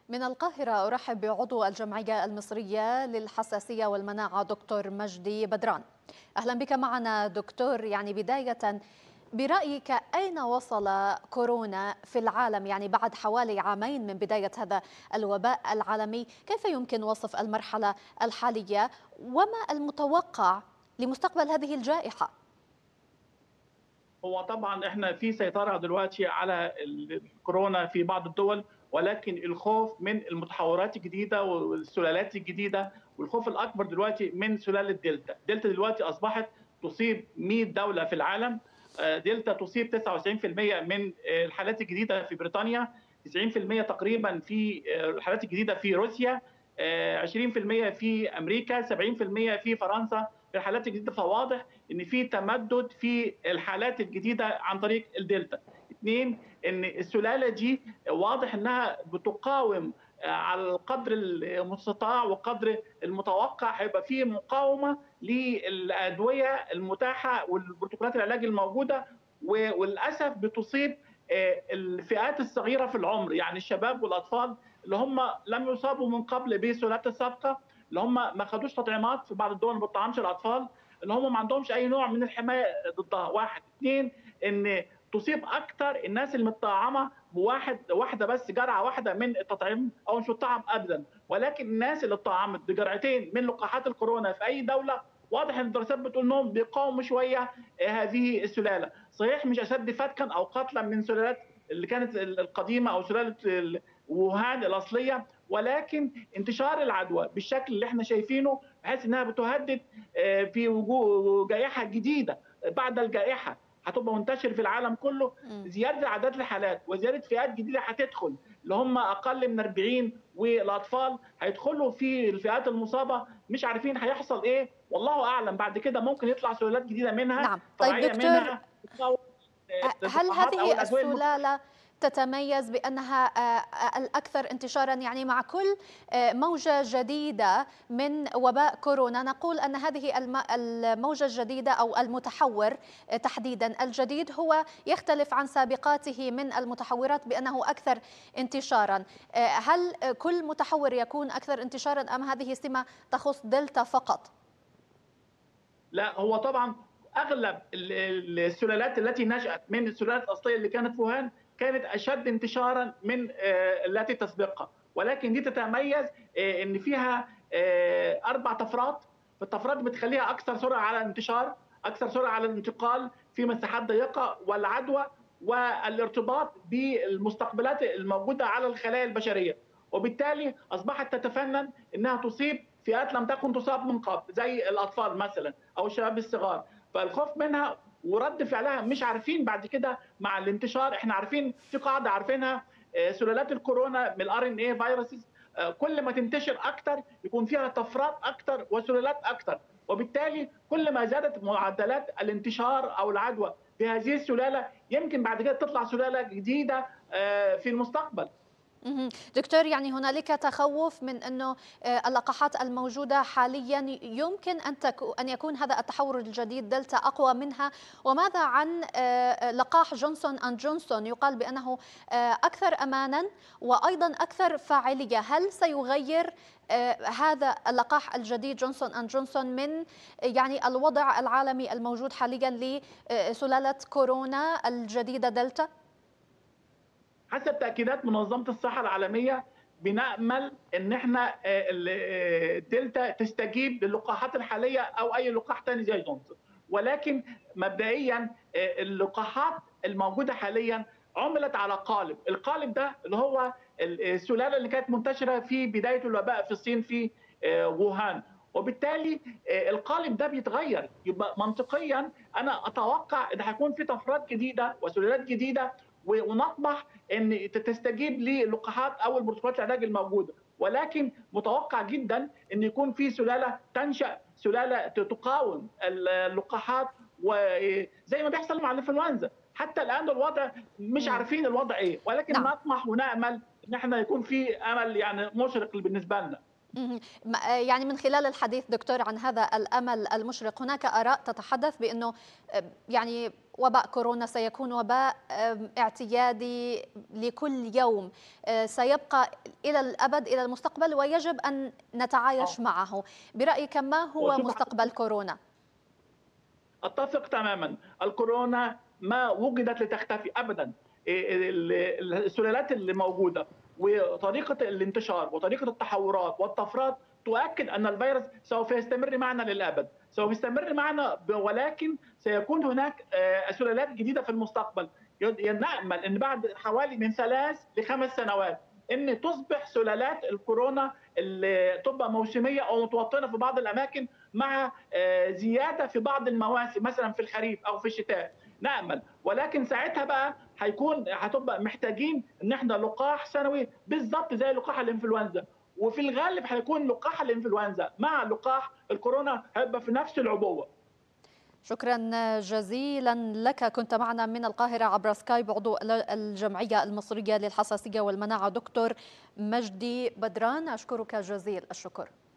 من القاهرة أرحب بعضو الجمعية المصرية للحساسية والمناعة دكتور مجدي بدران أهلا بك معنا دكتور يعني بداية برأيك أين وصل كورونا في العالم يعني بعد حوالي عامين من بداية هذا الوباء العالمي كيف يمكن وصف المرحلة الحالية وما المتوقع لمستقبل هذه الجائحة؟ هو طبعا احنا في سيطره دلوقتي على الكورونا في بعض الدول ولكن الخوف من المتحورات الجديده والسلالات الجديده والخوف الاكبر دلوقتي من سلاله دلتا، دلتا دلوقتي اصبحت تصيب 100 دوله في العالم دلتا تصيب 99% من الحالات الجديده في بريطانيا 90% تقريبا في الحالات الجديده في روسيا 20% في امريكا 70% في فرنسا في الحالات الجديده فواضح ان في تمدد في الحالات الجديده عن طريق الدلتا. اثنين ان السلاله دي واضح انها بتقاوم على القدر المستطاع وقدر المتوقع هيبقى في مقاومه للادويه المتاحه والبروتوكولات العلاج الموجوده وللاسف بتصيب الفئات الصغيره في العمر يعني الشباب والاطفال اللي هم لم يصابوا من قبل بسلالات السابقه اللي هم ما خدوش تطعيمات في بعض الدول ما بتطعمش الاطفال اللي هم ما عندهمش اي نوع من الحمايه ضدها واحد اثنين ان تصيب اكثر الناس المتطعمه بواحد واحده بس جرعه واحده من التطعيم او مش متطعم ابدا ولكن الناس اللي اتطعمت بجرعتين من لقاحات الكورونا في اي دوله واضح ان الدراسات بتقول انهم بيقاوموا شويه هذه السلاله، صحيح مش اشد فتكا او قتلا من سلالات اللي كانت القديمه او سلاله ووهان الاصليه ولكن انتشار العدوى بالشكل اللي احنا شايفينه بحيث انها بتهدد في وجوه جائحه جديده بعد الجائحه هتبقى منتشر في العالم كله زياده اعداد الحالات وزياده فئات جديده هتدخل اللي هم اقل من 40 والاطفال هيدخلوا في الفئات المصابه مش عارفين هيحصل ايه والله اعلم بعد كده ممكن يطلع سلالات جديده منها نعم طيب دكتور منها هل هذه السلاله تتميز بانها الاكثر انتشارا يعني مع كل موجه جديده من وباء كورونا نقول ان هذه الموجه الجديده او المتحور تحديدا الجديد هو يختلف عن سابقاته من المتحورات بانه اكثر انتشارا هل كل متحور يكون اكثر انتشارا ام هذه سمه تخص دلتا فقط لا هو طبعا اغلب السلالات التي نشات من السلالات الاصليه اللي كانت في وهان كانت اشد انتشارا من التي تسبقها ولكن دي تتميز ان فيها اربع طفرات فالطفرات بتخليها اكثر سرعه على الانتشار اكثر سرعه على الانتقال في مساحات ضيقه والعدوى والارتباط بالمستقبلات الموجوده على الخلايا البشريه وبالتالي اصبحت تتفنن انها تصيب فئات لم تكن تصاب من قبل زي الاطفال مثلا او الشباب الصغار فالخوف منها ورد فعلها مش عارفين بعد كده مع الانتشار احنا عارفين في قاعده عارفينها سلالات الكورونا من الار ان اي فيروسز كل ما تنتشر اكتر يكون فيها طفرات اكتر وسلالات اكتر وبالتالي كل ما زادت معدلات الانتشار او العدوى في هذه السلاله يمكن بعد كده تطلع سلاله جديده في المستقبل دكتور يعني هنالك تخوف من انه اللقاحات الموجوده حاليا يمكن ان ان يكون هذا التحور الجديد دلتا اقوى منها وماذا عن لقاح جونسون اند جونسون يقال بانه اكثر امانا وايضا اكثر فاعليه هل سيغير هذا اللقاح الجديد جونسون اند جونسون من يعني الوضع العالمي الموجود حاليا لسلاله كورونا الجديده دلتا حسب تاكيدات منظمه الصحه العالميه بنامل ان احنا الدلتا تستجيب للقاحات الحاليه او اي لقاح ثاني زي جونسون ولكن مبدئيا اللقاحات الموجوده حاليا عملت على قالب القالب ده اللي هو السلاله اللي كانت منتشره في بدايه الوباء في الصين في ووهان وبالتالي القالب ده بيتغير يبقى منطقيا انا اتوقع ان هيكون في طفرات جديده وسلالات جديده ونطمح ان تستجيب للقاحات او البروتوكولات العلاج الموجوده ولكن متوقع جدا ان يكون في سلاله تنشا سلاله تقاوم اللقاحات وزي ما بيحصل مع الانفلونزا حتى الان الوضع مش عارفين الوضع ايه ولكن نعم. نطمح ونامل ان احنا يكون في امل يعني مشرق بالنسبه لنا يعني من خلال الحديث دكتور عن هذا الامل المشرق هناك اراء تتحدث بانه يعني وباء كورونا سيكون وباء اعتيادي لكل يوم سيبقى الى الابد الى المستقبل ويجب ان نتعايش معه برايك ما هو مستقبل كورونا اتفق تماما الكورونا ما وجدت لتختفي ابدا السلالات اللي موجوده وطريقه الانتشار وطريقه التحورات والطفرات تؤكد ان الفيروس سوف يستمر معنا للابد سوف يستمر معنا ولكن سيكون هناك سلالات جديده في المستقبل نامل ان بعد حوالي من ثلاث لخمس سنوات ان تصبح سلالات الكورونا اللي تبقى موسميه او متوطنه في بعض الاماكن مع زياده في بعض المواسم مثلا في الخريف او في الشتاء نامل ولكن ساعتها بقى هيكون هتبقى محتاجين ان احنا لقاح سنوي بالظبط زي لقاح الانفلونزا وفي الغالب هيكون لقاح الانفلونزا مع لقاح الكورونا هيبقى في نفس العبوه شكرا جزيلا لك كنت معنا من القاهرة عبر سكايب عضو الجمعية المصرية للحساسية والمناعة دكتور مجدي بدران أشكرك جزيل الشكر